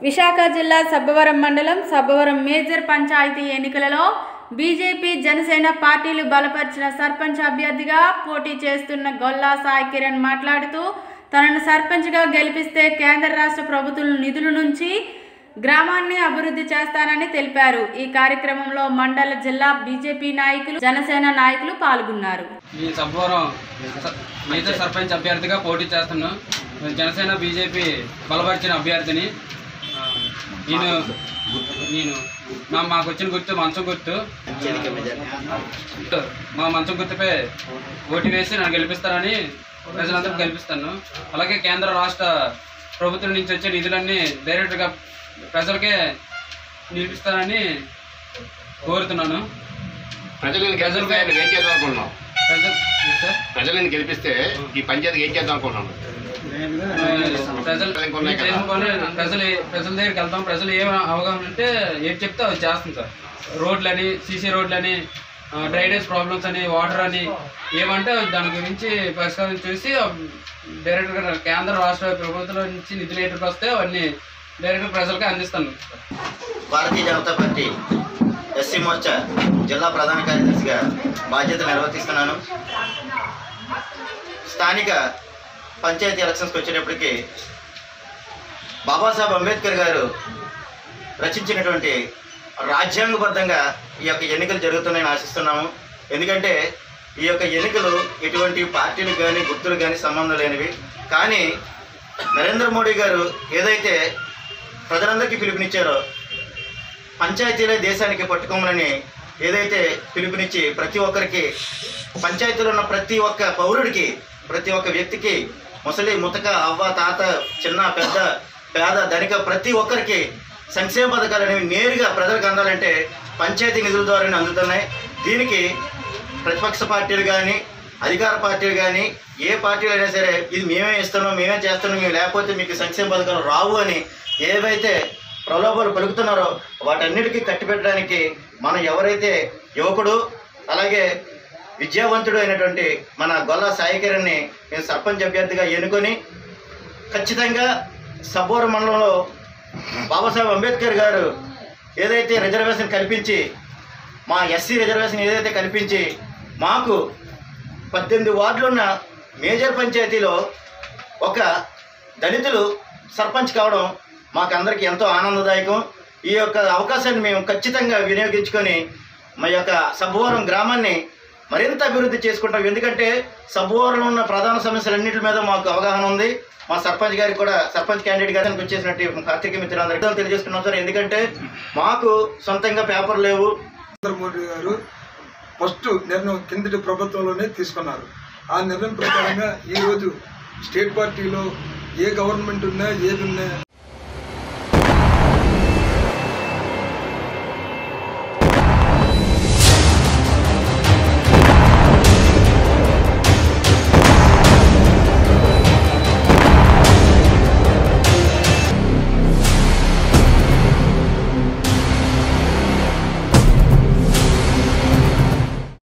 విశాఖ జిల్లా సబ్బవరం మండలం సబ్బవరం మేజర్ పంచాయతీ ఎన్నికలలో బీజేపీ జనసేన పార్టీలు బలపరిచిన సర్పంచ్ అభ్యర్థిగా పోటీ చేస్తున్న గొల్లా సాయి కిరణ్ మాట్లాడుతూ తనను సర్పంచ్గా గెలిపిస్తే కేంద్ర రాష్ట్ర ప్రభుత్వం నిధుల నుంచి గ్రామాన్ని అభివృద్ధి చేస్తానని తెలిపారు ఈ కార్యక్రమంలో మండల జిల్లా బీజేపీ నాయకులు జనసేన నాయకులు పాల్గొన్నారు ఈ సబ్బవరం స- మేజర్ సర్పంచ్ అభ్యర్థిగా పోటీ చేస్తున్నాను జనసేన బీజేపీ బలపరిచిన అభ్యర్థిని ఆ, నేను నేను మా మాకు వచ్చిన గుర్తు మంచం గుర్తు మా మంచం గుర్తుపై ఓటు వేసి నన్ను గెలిపిస్తారని ప్రజలందరూ గెలిపిస్తాను అలాగే కేంద్ర రాష్ట్ర ప్రభుత్వం నుంచి వచ్చే నిధులన్నీ డైరెక్ట్గా ప్రజలకే నిలిపిస్తారని కోరుతున్నాను ప్రజలను గెలిపిస్తే నువ్వు ఏం చేద్దాం అనుకుంటున్నావు ప్రజలు సార్ ప్రజలను గెలిపిస్తే ఈ పంచాయతీకి ఏం చేద్దాం అనుకుంటున్నావు ప్రజలు చేసుకొని ప్రజలు ప్రజల దగ్గరికి వెళ్తాం ప్రజలు ఏం అవగాహన ఉంటే ఏం చెప్తే అది చేస్తాం సార్ రోడ్లని సీసీ రోడ్లని ఆ, డ్రైనేజ్ ప్రాబ్లమ్స్ అని వాటర్ అని ఏమంటే దాని గురించి పరిష్కారం చూసి డైరెక్ట్గా కేంద్ర రాష్ట్ర ప్రభుత్వం నుంచి నిధులు ఎటుకు వస్తే అవన్నీ డైరెక్ట్ ప్రజలకి అందిస్తాను భారతీయ జనతా పార్టీ ఎస్సీ మోర్చా జిల్లా ప్రధాన కార్యదర్శిగా బాధ్యత నిర్వర్తిస్తున్నాను స్థానిక పంచాయతీ ఎలక్షన్స్కి వచ్చేటప్పటికి బాబాసాహెబ్ అంబేద్కర్ గారు రచించినటువంటి రాజ్యాంగబద్ధంగా ఈ యొక్క ఎన్నికలు జరుగుతున్నాయని ఆశిస్తున్నాము ఎందుకంటే ఈ యొక్క ఎన్నికలు ఎటువంటి పార్టీలకు కానీ గుర్తులకు కానీ సంబంధం లేనివి కానీ నరేంద్ర మోడీ గారు ఏదైతే ప్రజలందరికీ పిలుపునిచ్చారో పంచాయతీలే దేశానికి పట్టుకోమని ఏదైతే పిలుపునిచ్చి ప్రతి ఒక్కరికి పంచాయతీలో ఉన్న ప్రతి ఒక్క పౌరుడికి ప్రతి ఒక్క వ్యక్తికి ముసలి ముతక అవ్వ తాత చిన్న పెద్ద పేద ధనిక ప్రతి ఒక్కరికి సంక్షేమ పథకాలు అనేవి నేరుగా ప్రజలకు అందాలంటే పంచాయతీ నిధుల ద్వారానే అందుతున్నాయి దీనికి ప్రతిపక్ష పార్టీలు కానీ అధికార పార్టీలు కానీ ఏ పార్టీలు అయినా సరే ఇది మేమే ఇస్తున్నాం మేమే చేస్తున్నాం మేము లేకపోతే మీకు సంక్షేమ పథకాలు రావు అని ఏవైతే ప్రలోభాలు పలుకుతున్నారో వాటన్నిటికీ కట్టిపెట్టడానికి మనం ఎవరైతే యువకుడు అలాగే విద్యావంతుడు అయినటువంటి మన గొల్ల సాయికిరణ్ని మేము సర్పంచ్ అభ్యర్థిగా ఎన్నుకొని ఖచ్చితంగా సబ్బోర మండలంలో బాబాసాహెబ్ అంబేద్కర్ గారు ఏదైతే రిజర్వేషన్ కల్పించి మా ఎస్సీ రిజర్వేషన్ ఏదైతే కల్పించి మాకు పద్దెనిమిది వార్డులున్న మేజర్ పంచాయతీలో ఒక దళితులు సర్పంచ్ కావడం మాకందరికీ ఎంతో ఆనందదాయకం ఈ యొక్క అవకాశాన్ని మేము ఖచ్చితంగా వినియోగించుకొని మా యొక్క సబ్బవరం గ్రామాన్ని మరింత అభివృద్ధి చేసుకుంటాం ఎందుకంటే సబ్బవరంలో ఉన్న ప్రధాన సమస్యలన్నింటి మీద మాకు అవగాహన ఉంది మా సర్పంచ్ గారికి కూడా సర్పంచ్ క్యాండిడేట్ గారికి వచ్చేసినట్టు కార్తీక మిత్రులందరికీ తెలియజేస్తున్నాం సార్ ఎందుకంటే మాకు సొంతంగా పేపర్ లేవు నరేంద్ర మోడీ గారు ఫస్ట్ నిర్ణయం కిందటి ప్రభుత్వంలోనే తీసుకున్నారు ఆ నిర్ణయం ప్రకారంగా ఈరోజు స్టేట్ పార్టీలో ఏ గవర్నమెంట్ ఉన్నా ఏది ఉన్నా